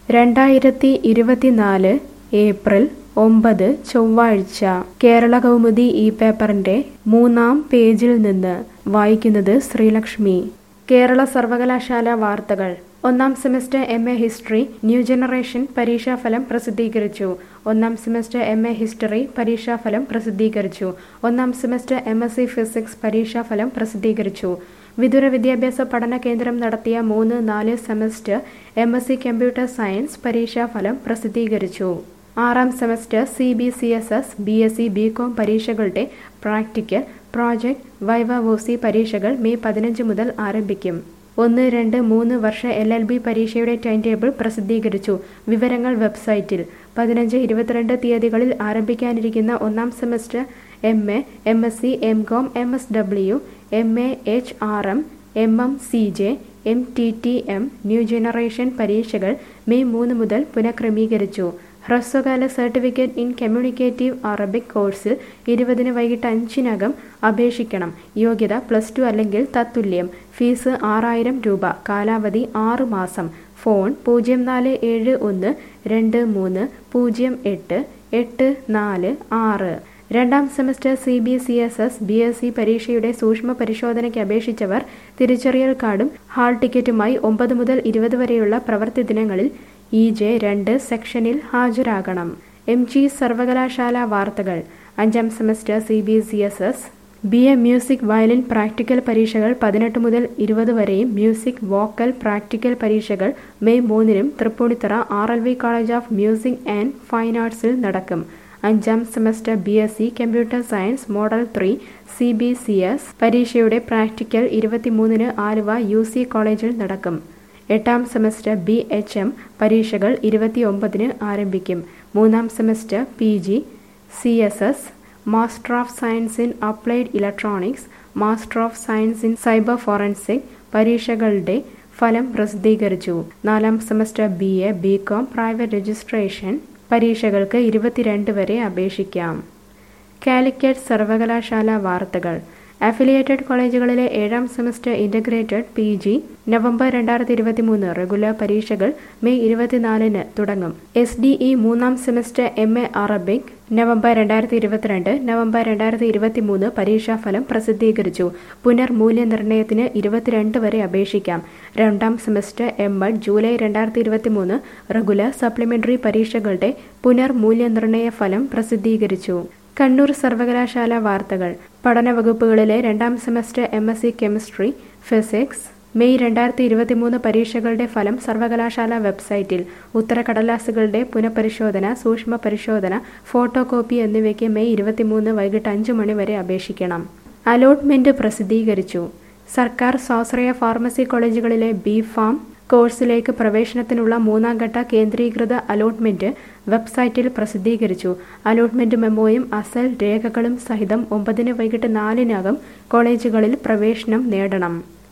രണ്ടായിരത്തി ഇരുപത്തിനാല് ഏപ്രിൽ ഒമ്പത് ചൊവ്വാഴ്ച കേരള കൗമുദി ഈ പേപ്പറിന്റെ മൂന്നാം പേജിൽ നിന്ന് വായിക്കുന്നത് ശ്രീലക്ഷ്മി കേരള സർവകലാശാല വാർത്തകൾ ഒന്നാം semester M A history new generation പരീക്ഷാഫലം പ്രസിദ്ധീകരിച്ചു ഒന്നാം സെമസ്റ്റർ എം എ ഹിസ്റ്ററി പരീക്ഷാഫലം പ്രസിദ്ധീകരിച്ചു ഒന്നാം semester M S C physics പരീക്ഷാഫലം പ്രസിദ്ധീകരിച്ചു വിദൂര വിദ്യാഭ്യാസ പഠന കേന്ദ്രം നടത്തിയ മൂന്ന് നാല് semester M S C computer science പരീക്ഷാഫലം പ്രസിദ്ധീകരിച്ചു ആറാം semester C B C S S B S C B com പരീക്ഷകളുടെ പ്രാക്ടിക്കൽ പ്രോജക്റ്റ് വൈവ വോസി പരീക്ഷകൾ മെയ് പതിനഞ്ച് മുതൽ ആരംഭിക്കും ഒന്ന് രണ്ട് മൂന്ന് വർഷ എൽ എൽ ബി പരീക്ഷയുടെ ടൈം ടേബിൾ പ്രസിദ്ധീകരിച്ചു വിവരങ്ങൾ വെബ്സൈറ്റിൽ പതിനഞ്ച് ഇരുപത്തിരണ്ട് തീയതികളിൽ ആരംഭിക്കാനിരിക്കുന്ന ഒന്നാം semester M A M S C M com M S W M A H R M M M C J M T T M new generation പരീക്ഷകൾ മെയ് മൂന്ന് മുതൽ പുനഃക്രമീകരിച്ചു ഹ്രസ്വകാല സർട്ടിഫിക്കറ്റ് ഇൻ കമ്മ്യൂണിക്കേറ്റീവ് അറബിക് കോഴ്സിൽ ഇരുപതിന് വൈകിട്ട് അഞ്ചിനകം അപേക്ഷിക്കണം യോഗ്യത plus two അല്ലെങ്കിൽ തത്തുല്യം ഫീസ് ആറായിരം രൂപ കാലാവധി ആറ് മാസം ഫോൺ പൂജ്യം നാല് ഏഴ് ഒന്ന് രണ്ട് മൂന്ന് പൂജ്യം എട്ട് എട്ട് നാല് ആറ് രണ്ടാം semester C B C S S B S C പരീക്ഷയുടെ സൂക്ഷ്മ പരിശോധനയ്ക്ക് അപേക്ഷിച്ചവർ തിരിച്ചറിയൽ കാർഡും ഹാൾ ടിക്കറ്റുമായി ഒമ്പത് മുതൽ ഇരുപത് വരെയുള്ള പ്രവൃത്തി ദിനങ്ങളിൽ ഇ ജെ രണ്ട് സെക്ഷനിൽ ഹാജരാകണം എം ജി സർവകലാശാല വാർത്തകൾ അഞ്ചാം semester C B C S S B A music violin practical പരീക്ഷകൾ പതിനെട്ട് മുതൽ ഇരുപത് വരെയും മ്യൂസിക് വോക്കൽ പ്രാക്ടിക്കൽ പരീക്ഷകൾ മെയ് മൂന്നിനും Tripunithura R L V college of music and fine ആർട്സിൽ നടക്കും അഞ്ചാം semester B S C computer science model three C B C S പരീക്ഷയുടെ പ്രാക്ടിക്കൽ ഇരുപത്തിമൂന്നിന് ആലുവ യു സി കോളേജിൽ നടക്കും എട്ടാം സെമസ്റ്റർ ബി എച്ച് എം പരീക്ഷകൾ ഇരുപത്തിയൊമ്പതിന് ആരംഭിക്കും മൂന്നാം semester P G C S S master of science in applied electronics master of science in cyber forensic പരീക്ഷകളുടെ ഫലം പ്രസിദ്ധീകരിച്ചു നാലാം semester B A B com private registration പരീക്ഷകൾക്ക് ഇരുപത്തിരണ്ട് വരെ അപേക്ഷിക്കാം കാലിക്കറ്റ് സർവകലാശാല വാർത്തകൾ അഫിലിയേറ്റഡ് കോളേജുകളിലെ ഏഴാം semester integrated P G November രണ്ടായിരത്തി ഇരുപത്തി മൂന്ന് റെഗുലർ പരീക്ഷകൾ മെയ് ഇരുപത്തിനാലിന് തുടങ്ങും എസ് ഡി ഇ മൂന്നാം semester M A Arabic November രണ്ടായിരത്തി ഇരുപത്തിരണ്ട് നവംബർ രണ്ടായിരത്തി ഇരുപത്തി മൂന്ന് പരീക്ഷാഫലം പ്രസിദ്ധീകരിച്ചു പുനർമൂല്യനിർണ്ണയത്തിന് ഇരുപത്തിരണ്ട് വരെ അപേക്ഷിക്കാം രണ്ടാം സെമസ്റ്റർ എം എഡ് ജൂലൈ രണ്ടായിരത്തി ഇരുപത്തി മൂന്ന് റെഗുലർ സപ്ലിമെന്ററി പരീക്ഷകളുടെ പുനർമൂല്യനിർണ്ണയ ഫലം പ്രസിദ്ധീകരിച്ചു കണ്ണൂർ സർവകലാശാല വാർത്തകൾ പഠന വകുപ്പുകളിലെ രണ്ടാം semester M S C chemistry physics May രണ്ടായിരത്തി ഇരുപത്തിമൂന്ന് പരീക്ഷകളുടെ ഫലം സർവകലാശാല വെബ്സൈറ്റിൽ ഉത്തരക്കടലാസുകളുടെ പുനഃപരിശോധന സൂക്ഷ്മ പരിശോധന ഫോട്ടോ കോപ്പി എന്നിവയ്ക്ക് മെയ് ഇരുപത്തിമൂന്ന് വൈകിട്ട് അഞ്ച് മണി വരെ അപേക്ഷിക്കണം അലോട്ട്മെന്റ് പ്രസിദ്ധീകരിച്ചു സർക്കാർ സ്വാശ്രയ ഫാർമസി കോളേജുകളിലെ ബി ഫാം കോഴ്സിലേക്ക് പ്രവേശനത്തിനുള്ള മൂന്നാം ഘട്ട കേന്ദ്രീകൃത അലോട്ട്മെന്റ് വെബ്സൈറ്റിൽ പ്രസിദ്ധീകരിച്ചു അലോട്ട്മെന്റ് മെമ്മോയും അസൽ രേഖകളും സഹിതം ഒമ്പതിന് വൈകിട്ട് നാലിനകം കോളേജുകളിൽ പ്രവേശനം നേടണം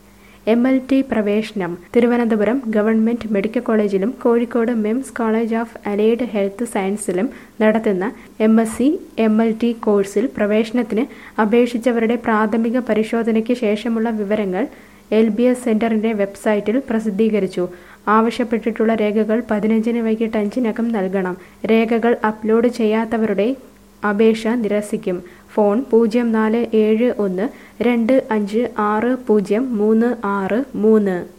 എം എൽ ടി പ്രവേശനം തിരുവനന്തപുരം ഗവൺമെന്റ് മെഡിക്കൽ കോളേജിലും Kozhikode MIMS college of allied health സയൻസിലും നടത്തുന്ന M S C M L T കോഴ്സിൽ പ്രവേശനത്തിന് അപേക്ഷിച്ചവരുടെ പ്രാഥമിക പരിശോധനയ്ക്ക് ശേഷമുള്ള വിവരങ്ങൾ എൽ ബി എസ് സെന്ററിന്റെ വെബ്സൈറ്റിൽ പ്രസിദ്ധീകരിച്ചു ആവശ്യപ്പെട്ടിട്ടുള്ള രേഖകൾ പതിനഞ്ചിന് വൈകിട്ട് അഞ്ചിനകം നൽകണം രേഖകൾ അപ്ലോഡ് ചെയ്യാത്തവരുടെ അപേക്ഷ നിരസിക്കും ഫോൺ പൂജ്യം നാല് ഏഴ് ഒന്ന് രണ്ട് അഞ്ച് ആറ് പൂജ്യം മൂന്ന് ആറ് മൂന്ന്